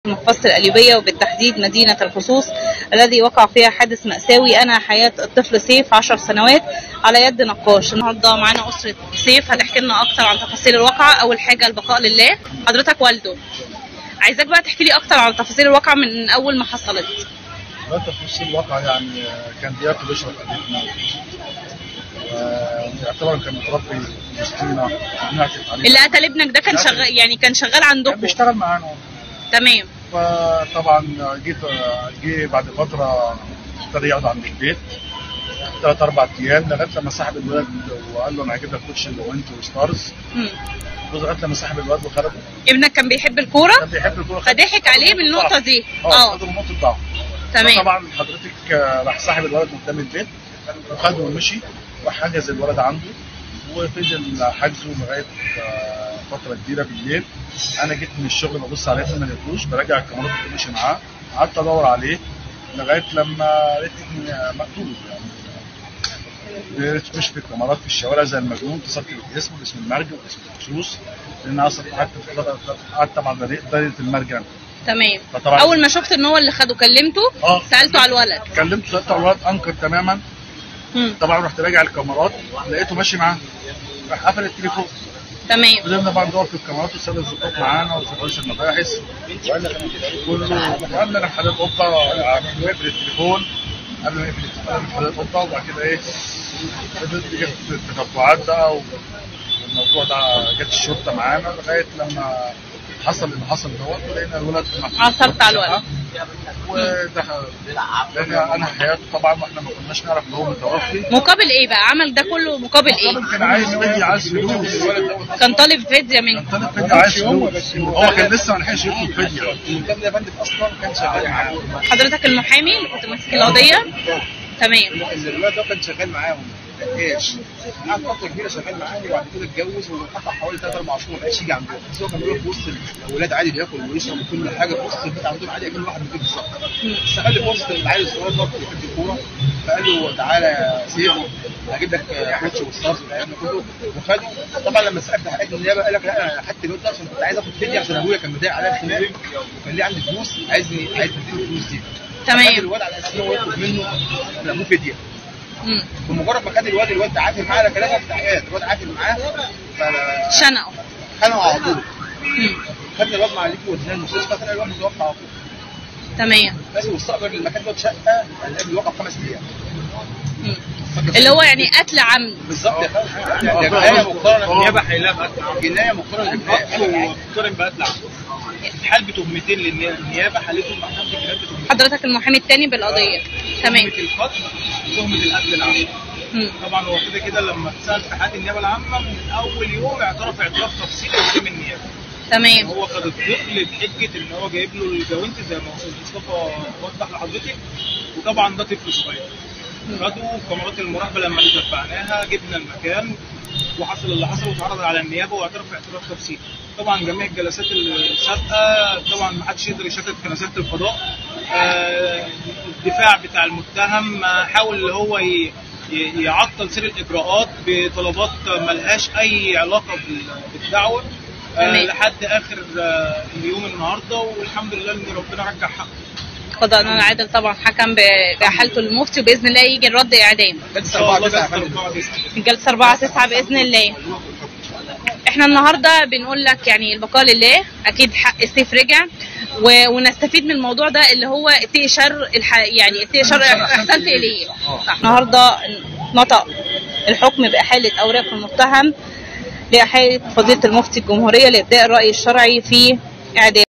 محافظة القليوبية وبالتحديد مدينة الخصوص الذي وقع فيها حادث مأساوي أنا حياة الطفل سيف عشر سنوات على يد نقاش النهارده معانا أسرة سيف هتحكي لنا أكتر عن تفاصيل الواقعة أول حاجة البقاء لله حضرتك والده عايزاك بقى تحكي لي أكتر عن تفاصيل الواقعة من أول ما حصلت لا تفاصيل الواقع يعني كان بياكل ويشرب قديمنا ويعتبر كان متربي في وسطينا بنعطف عليه اللي قتل ابنك ده كان شغال يعني كان شغال كان عندكم بيشتغل معانا تمام فطبعا جيت جه بعد فتره ابتدى يقعد عند البيت ثلاث اربع ايام لغايه لما سحب الولد وقال له انا هجيب لك كوتش وانت وستارز مم. لغايه لما سحب الولد وخرجه ابنك كان بيحب الكورة كان بيحب الكوره فضحك عليه من النقطة دي اه اه خده من نقطه ضعف تمام طبعا حضرتك آه، راح سحب الولد من قدام البيت وخده ومشي وحجز الولد عنده وفضل حجزه لغايه آه، فتره كبيره بالليل انا جيت من الشغل ببص عليه ما لقيتوش براجع الكاميرات اللي ماشي معاه قعدت ادور عليه لغايه لما لقيت إني مقتول يعني لقيت مش في الكاميرات في الشوارع زي المجنون اتصلت بالاسم واسم المرجع واسم الخصوص لان اصلا قعدت قعدت طبعا دايره المرجع تمام فطبعا أول ما شفت إن هو اللي خده كلمته اه سألته على الولد كلمته سالته على الولد انكر تماما مم. طبعا رحت راجع الكاميرات لقيته ماشي معاه راح قفل التليفون تمام فضلنا بقى ندور في الكاميرات والساده الظباط معانا وفي رئيس المباحث كله قبل انا حلال قطه وقفل التليفون قبل ما يقفل التليفون حلال قطه وبعد كده ايه فضلت جبت تتبعات بقى والموضوع ده جت الشرطه معانا لغايه لما حصل اللي حصل دوت ولقينا الولد محبوس عثرت على الولد. ودخل لان انا حياته طبعا واحنا ما كناش نعرف ان هو متوفي مقابل ايه بقى عمل ده كله مقابل ايه كان عايز فدية عايز فلوس كان طالب فيديا منك كان طالب فدية عايز فلوس هو كان لسه ما لحقش يطلب فدية المنتدى يا فندم اصلا كان شغال معاهم حضرتك المحامي اللي كنت ماسك القضيه تمام الولاد ده كان شغال معاهم ايش قعد فتره كبيره شغال معاهم وبعد كده اتجوز وقطع حوالي ثلاث اربع شهور ما بقاش يجي عندهم بس هو كان بيروح في وسط الاولاد عادي بياكل ويشرب وكل حاجه في وسط البيت عندهم عادي اكل واحد من البيت بالظبط بس قال لي في وسط العيال الصغير ده بيحب الكوره فقال له تعالى يا سيف هجيب لك كوتش والستارز والكلام ده كله وخده طبعا لما سالت حاجه النيابه قال لك لا انا خدت الواد ده عشان كنت عايز اخد فديه عشان ابويا كان مضايق عليا خناق وكان ليه عندي فلوس عايزني عايز اديله الفلوس دي تمام. خد الواد على اساس ان هو يطلب منه من ابوه فديه مم. بمجرد ما خد الواد الواد تعافر معاه على كلامه في التحقيقات الواد عافر معاه شنقه فخانه على طول مم. خدنا الواد مع ليكو وديناه المستشفى طلع الواد متوفى على طول تمام بس واستقبل المكان ده شقه قبل الواقع بخمس ايام مم. اللي هو يعني قتل عمد بالظبط يا فندم ده جنايه مقترنه النيابه حيلها بقتل جنايه مقترنه بالجنايه ومقترن بقتل عمد حال بتهمتين للنيابه النيابه حالتهم محكمه الجنايات بتهمتين حضرتك المحامي التاني بالقضيه تمام تهمه القتل وتهمه القتل العمد مم. طبعا هو كده كده لما اتسال في حاله النيابه العامه من اول يوم اعترف اعتراف تفصيلي قدام النيابه تمام هو خد الطفل بحجه ان هو جايب له الجوانت زي ما استاذ مصطفى وضح لحضرتك وطبعا ده طفل صغير خدوا كاميرات المراقبه لما تتبعناها جبنا المكان وحصل اللي حصل واتعرض على النيابه واعترف اعتراف تفصيلي طبعا جميع الجلسات السابقه طبعا ما حدش يقدر يشكك في نزاهه القضاء آه، الدفاع بتاع المتهم آه، حاول اللي هو ي- ي- يعطل سير الاجراءات بطلبات ملهاش اي علاقه بال- بالدعوه آه، تمام. لحد اخر آه، اليوم النهارده والحمد لله ان ربنا رجع حقه قضاءنا العادل طبعا حكم ب- بحالته المفتي وباذن الله يجي الرد اعدام ان شاء الله بس أربعة تسعة. الجلسه 4 9 باذن الله احنا النهارده بنقول لك يعني البقاء لله اكيد حق السيف رجع و... ونستفيد من الموضوع ده اللي هو اتقي شر الح... يعني اتقي شر احسنت اليه صح. النهارده نطق الحكم باحاله اوراق المتهم لاحاله فضيله المفتي الجمهوريه لابداء الراي الشرعي في اعدام